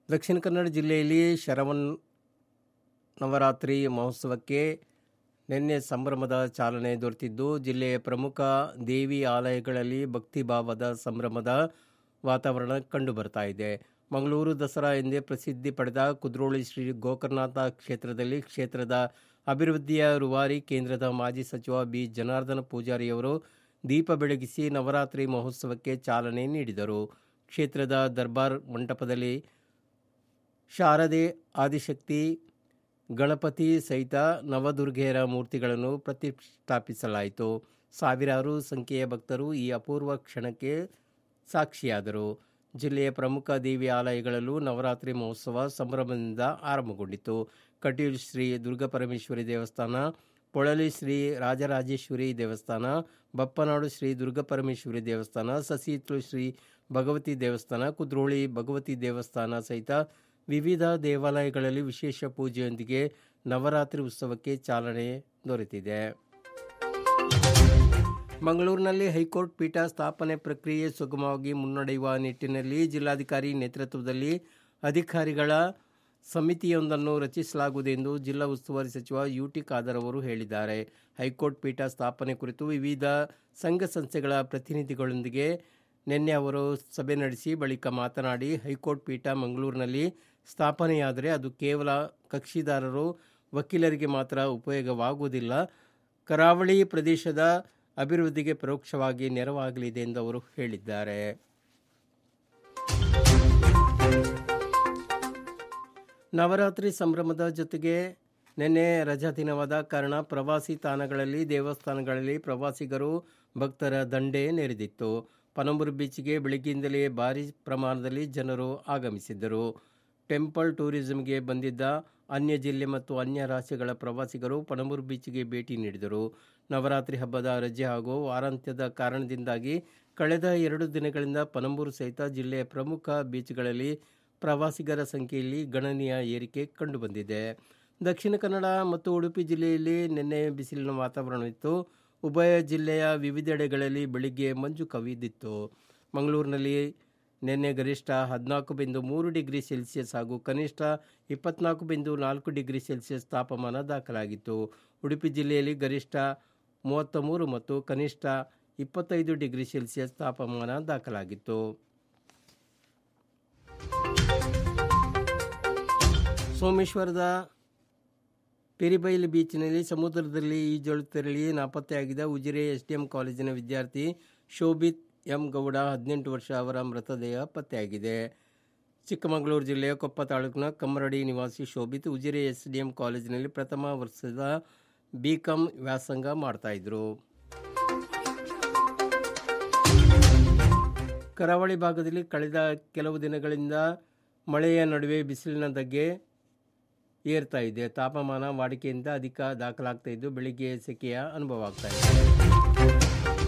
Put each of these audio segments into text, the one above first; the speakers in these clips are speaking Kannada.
ದಕ್ಷಿಣ ಕನ್ನಡ ಜಿಲ್ಲೆಯಲ್ಲಿ ಶರವನ್ ನವರಾತ್ರಿ ಮಹೋತ್ಸವಕ್ಕೆ ನಿನ್ನೆ ಸಂಭ್ರಮದ ಚಾಲನೆ ದೊರೆತಿದ್ದು ಜಿಲ್ಲೆಯ ಪ್ರಮುಖ ದೇವಿ ಆಲಯಗಳಲ್ಲಿ ಭಕ್ತಿಭಾವದ ಸಂಭ್ರಮದ ವಾತಾವರಣ ಕಂಡುಬರ್ತಾ ಇದೆ ಮಂಗಳೂರು ದಸರಾ ಎಂದೇ ಪ್ರಸಿದ್ಧಿ ಪಡೆದ ಕುದ್ರೋಳಿ ಶ್ರೀ ಗೋಕರ್ಣನಾಥ ಕ್ಷೇತ್ರದಲ್ಲಿ ಕ್ಷೇತ್ರದ ಅಭಿವೃದ್ಧಿಯ ರೂವಾರಿ ಕೇಂದ್ರದ ಮಾಜಿ ಸಚಿವ ಬಿ ಜನಾರ್ದನ ಪೂಜಾರಿಯವರು ದೀಪ ಬೆಳಗಿಸಿ ನವರಾತ್ರಿ ಮಹೋತ್ಸವಕ್ಕೆ ಚಾಲನೆ ನೀಡಿದರು ಕ್ಷೇತ್ರದ ದರ್ಬಾರ್ ಮಂಟಪದಲ್ಲಿ ಶಾರದೆ ಆದಿಶಕ್ತಿ ಗಣಪತಿ ಸಹಿತ ನವದುರ್ಗೆಯರ ಮೂರ್ತಿಗಳನ್ನು ಪ್ರತಿಷ್ಠಾಪಿಸಲಾಯಿತು ಸಾವಿರಾರು ಸಂಖ್ಯೆಯ ಭಕ್ತರು ಈ ಅಪೂರ್ವ ಕ್ಷಣಕ್ಕೆ ಸಾಕ್ಷಿಯಾದರು ಜಿಲ್ಲೆಯ ಪ್ರಮುಖ ದೇವಿ ಆಲಯಗಳಲ್ಲೂ ನವರಾತ್ರಿ ಮಹೋತ್ಸವ ಸಂಭ್ರಮದಿಂದ ಆರಂಭಗೊಂಡಿತು ಕಟೀಲು ಶ್ರೀ ದುರ್ಗಾಪರಮೇಶ್ವರಿ ದೇವಸ್ಥಾನ ಪೊಳಲಿ ಶ್ರೀ ರಾಜರಾಜೇಶ್ವರಿ ದೇವಸ್ಥಾನ ಬಪ್ಪನಾಡು ಶ್ರೀ ದುರ್ಗಾಪರಮೇಶ್ವರಿ ದೇವಸ್ಥಾನ ಸಸೀತ್ಲು ಶ್ರೀ ಭಗವತಿ ದೇವಸ್ಥಾನ ಕುದ್ರೋಳಿ ಭಗವತಿ ದೇವಸ್ಥಾನ ಸಹಿತ ವಿವಿಧ ದೇವಾಲಯಗಳಲ್ಲಿ ವಿಶೇಷ ಪೂಜೆಯೊಂದಿಗೆ ನವರಾತ್ರಿ ಉತ್ಸವಕ್ಕೆ ಚಾಲನೆ ದೊರೆತಿದೆ ಮಂಗಳೂರಿನಲ್ಲಿ ಹೈಕೋರ್ಟ್ ಪೀಠ ಸ್ಥಾಪನೆ ಪ್ರಕ್ರಿಯೆ ಸುಗಮವಾಗಿ ಮುನ್ನಡೆಯುವ ನಿಟ್ಟಿನಲ್ಲಿ ಜಿಲ್ಲಾಧಿಕಾರಿ ನೇತೃತ್ವದಲ್ಲಿ ಅಧಿಕಾರಿಗಳ ಸಮಿತಿಯೊಂದನ್ನು ರಚಿಸಲಾಗುವುದು ಎಂದು ಜಿಲ್ಲಾ ಉಸ್ತುವಾರಿ ಸಚಿವ ಯುಟಿ ಖಾದರ್ ಅವರು ಹೇಳಿದ್ದಾರೆ ಹೈಕೋರ್ಟ್ ಪೀಠ ಸ್ಥಾಪನೆ ಕುರಿತು ವಿವಿಧ ಸಂಘ ಸಂಸ್ಥೆಗಳ ಪ್ರತಿನಿಧಿಗಳೊಂದಿಗೆ ನಿನ್ನೆ ಅವರು ಸಭೆ ನಡೆಸಿ ಬಳಿಕ ಮಾತನಾಡಿ ಹೈಕೋರ್ಟ್ ಪೀಠ ಮಂಗಳೂರಿನಲ್ಲಿ ಸ್ಥಾಪನೆಯಾದರೆ ಅದು ಕೇವಲ ಕಕ್ಷಿದಾರರು ವಕೀಲರಿಗೆ ಮಾತ್ರ ಉಪಯೋಗವಾಗುವುದಿಲ್ಲ ಕರಾವಳಿ ಪ್ರದೇಶದ ಅಭಿವೃದ್ಧಿಗೆ ಪರೋಕ್ಷವಾಗಿ ನೆರವಾಗಲಿದೆ ಎಂದು ಅವರು ಹೇಳಿದ್ದಾರೆ ನವರಾತ್ರಿ ಸಂಭ್ರಮದ ಜೊತೆಗೆ ನಿನ್ನೆ ರಜಾ ದಿನವಾದ ಕಾರಣ ಪ್ರವಾಸಿ ತಾಣಗಳಲ್ಲಿ ದೇವಸ್ಥಾನಗಳಲ್ಲಿ ಪ್ರವಾಸಿಗರು ಭಕ್ತರ ದಂಡೆ ನೆರೆದಿತ್ತು ಪನಂಬೂರು ಬೀಚ್ಗೆ ಬೆಳಗ್ಗೆಯಿಂದಲೇ ಭಾರಿ ಪ್ರಮಾಣದಲ್ಲಿ ಜನರು ಆಗಮಿಸಿದ್ದರು ಟೆಂಪಲ್ ಟೂರಿಸಂಗೆ ಬಂದಿದ್ದ ಅನ್ಯ ಜಿಲ್ಲೆ ಮತ್ತು ಅನ್ಯ ರಾಜ್ಯಗಳ ಪ್ರವಾಸಿಗರು ಪಣಂಬೂರು ಬೀಚ್ಗೆ ಭೇಟಿ ನೀಡಿದರು ನವರಾತ್ರಿ ಹಬ್ಬದ ರಜೆ ಹಾಗೂ ವಾರಾಂತ್ಯದ ಕಾರಣದಿಂದಾಗಿ ಕಳೆದ ಎರಡು ದಿನಗಳಿಂದ ಪಣಂಬೂರು ಸಹಿತ ಜಿಲ್ಲೆಯ ಪ್ರಮುಖ ಬೀಚ್ಗಳಲ್ಲಿ ಪ್ರವಾಸಿಗರ ಸಂಖ್ಯೆಯಲ್ಲಿ ಗಣನೀಯ ಏರಿಕೆ ಕಂಡುಬಂದಿದೆ ದಕ್ಷಿಣ ಕನ್ನಡ ಮತ್ತು ಉಡುಪಿ ಜಿಲ್ಲೆಯಲ್ಲಿ ನಿನ್ನೆ ಬಿಸಿಲಿನ ವಾತಾವರಣವಿತ್ತು ಉಭಯ ಜಿಲ್ಲೆಯ ವಿವಿಧೆಡೆಗಳಲ್ಲಿ ಬೆಳಿಗ್ಗೆ ಮಂಜು ಕವಿದಿತ್ತು ಮಂಗಳೂರಿನಲ್ಲಿ ನಿನ್ನೆ ಗರಿಷ್ಠ ಹದಿನಾಲ್ಕು ಬಿಂದು ಮೂರು ಡಿಗ್ರಿ ಸೆಲ್ಸಿಯಸ್ ಹಾಗೂ ಕನಿಷ್ಠ ಇಪ್ಪತ್ನಾಲ್ಕು ಬಿಂದು ನಾಲ್ಕು ಡಿಗ್ರಿ ಸೆಲ್ಸಿಯಸ್ ತಾಪಮಾನ ದಾಖಲಾಗಿತ್ತು ಉಡುಪಿ ಜಿಲ್ಲೆಯಲ್ಲಿ ಗರಿಷ್ಠ ಮೂವತ್ತ ಮೂರು ಮತ್ತು ಕನಿಷ್ಠ ಇಪ್ಪತ್ತೈದು ಡಿಗ್ರಿ ಸೆಲ್ಸಿಯಸ್ ತಾಪಮಾನ ದಾಖಲಾಗಿತ್ತು ಸೋಮೇಶ್ವರದ ಪೆರಿಬೈಲ್ ಬೀಚ್ನಲ್ಲಿ ಸಮುದ್ರದಲ್ಲಿ ಈಜಲು ತೆರಳಿ ನಾಪತ್ತೆಯಾಗಿದ್ದ ಉಜಿರೆ ಎಸ್ಡಿಎಂ ಕಾಲೇಜಿನ ವಿದ್ಯಾರ್ಥಿ ಶೋಭಿತ್ ಎಂ ಗೌಡ ಹದಿನೆಂಟು ವರ್ಷ ಅವರ ಮೃತದೇಹ ಪತ್ತೆಯಾಗಿದೆ ಚಿಕ್ಕಮಗಳೂರು ಜಿಲ್ಲೆಯ ಕೊಪ್ಪ ತಾಲೂಕಿನ ಕಮ್ಮರಡಿ ನಿವಾಸಿ ಶೋಭಿತ್ ಉಜಿರೆ ಎಸ್ಡಿಎಂ ಕಾಲೇಜಿನಲ್ಲಿ ಪ್ರಥಮ ವರ್ಷದ ಬಿಕಾಂ ವ್ಯಾಸಂಗ ಮಾಡ್ತಾಯಿದ್ರು ಕರಾವಳಿ ಭಾಗದಲ್ಲಿ ಕಳೆದ ಕೆಲವು ದಿನಗಳಿಂದ ಮಳೆಯ ನಡುವೆ ಬಿಸಿಲಿನ ಧಗೆ ಏರ್ತಾ ಇದೆ ತಾಪಮಾನ ವಾಡಿಕೆಯಿಂದ ಅಧಿಕ ದಾಖಲಾಗ್ತಾ ಇದ್ದು ಬೆಳಿಗ್ಗೆ ಸೆಕೆಯ ಅನುಭವ ಆಗ್ತಾ ಇದೆ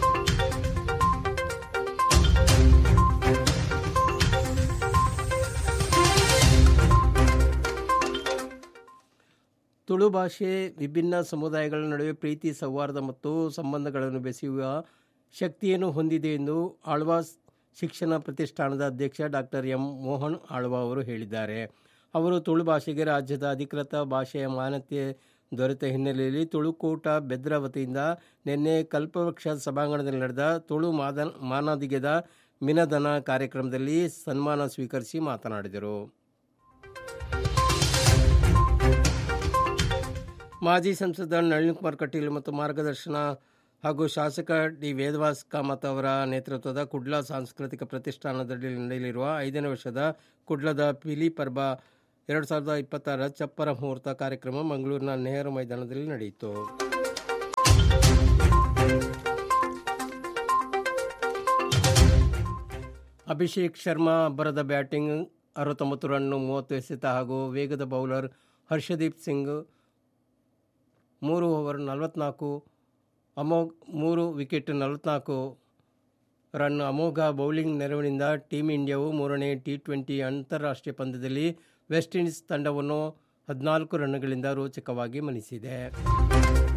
ತುಳು ಭಾಷೆ ವಿಭಿನ್ನ ಸಮುದಾಯಗಳ ನಡುವೆ ಪ್ರೀತಿ ಸೌಹಾರ್ದ ಮತ್ತು ಸಂಬಂಧಗಳನ್ನು ಬೆಸೆಯುವ ಶಕ್ತಿಯನ್ನು ಹೊಂದಿದೆ ಎಂದು ಆಳ್ವಾಸ್ ಶಿಕ್ಷಣ ಪ್ರತಿಷ್ಠಾನದ ಅಧ್ಯಕ್ಷ ಡಾಕ್ಟರ್ ಎಂ ಮೋಹನ್ ಆಳ್ವಾ ಅವರು ಹೇಳಿದ್ದಾರೆ ಅವರು ತುಳು ಭಾಷೆಗೆ ರಾಜ್ಯದ ಅಧಿಕೃತ ಭಾಷೆಯ ಮಾನ್ಯತೆ ದೊರೆತ ಹಿನ್ನೆಲೆಯಲ್ಲಿ ತುಳುಕೂಟ ಬೆದ್ರ ವತಿಯಿಂದ ನಿನ್ನೆ ಕಲ್ಪವೃಕ್ಷ ಸಭಾಂಗಣದಲ್ಲಿ ನಡೆದ ತುಳು ಮಾದ ಮಾನದಿಗೆದ ಮಿನದನ ಕಾರ್ಯಕ್ರಮದಲ್ಲಿ ಸನ್ಮಾನ ಸ್ವೀಕರಿಸಿ ಮಾತನಾಡಿದರು ಮಾಜಿ ಸಂಸದ ನಳಿನ್ ಕುಮಾರ್ ಕಟೀಲ್ ಮತ್ತು ಮಾರ್ಗದರ್ಶನ ಹಾಗೂ ಶಾಸಕ ಡಿ ವೇದವಾಸ್ ಕಾಮತ್ ಅವರ ನೇತೃತ್ವದ ಕುಡ್ಲಾ ಸಾಂಸ್ಕೃತಿಕ ಪ್ರತಿಷ್ಠಾನದಲ್ಲಿ ನಡೆಯಲಿರುವ ಐದನೇ ವರ್ಷದ ಕುಡ್ಲದ ಪಿಲಿ ಪರ್ಬ ಎರಡು ಸಾವಿರದ ಇಪ್ಪತ್ತಾರ ಚಪ್ಪರ ಮುಹೂರ್ತ ಕಾರ್ಯಕ್ರಮ ಮಂಗಳೂರಿನ ನೆಹರು ಮೈದಾನದಲ್ಲಿ ನಡೆಯಿತು ಅಭಿಷೇಕ್ ಶರ್ಮಾ ಅಬ್ಬರದ ಬ್ಯಾಟಿಂಗ್ ಅರವತ್ತೊಂಬತ್ತು ರನ್ ಮೂವತ್ತು ಎಸೆತ ಹಾಗೂ ವೇಗದ ಬೌಲರ್ ಹರ್ಷದೀಪ್ ಸಿಂಗ್ ಮೂರು ಓವರ್ ನಲವತ್ನಾಲ್ಕು ಅಮೋಘ್ ಮೂರು ವಿಕೆಟ್ ನಲವತ್ನಾಲ್ಕು ರನ್ ಅಮೋಘ ಬೌಲಿಂಗ್ ನೆರವಿನಿಂದ ಟೀಮ್ ಇಂಡಿಯಾವು ಮೂರನೇ ಟಿ ಟ್ವೆಂಟಿ ಅಂತಾರಾಷ್ಟ್ರೀಯ ಪಂದ್ಯದಲ್ಲಿ ವೆಸ್ಟ್ ಇಂಡೀಸ್ ತಂಡವನ್ನು ಹದಿನಾಲ್ಕು ರನ್ಗಳಿಂದ ರೋಚಕವಾಗಿ ಮಣಿಸಿದೆ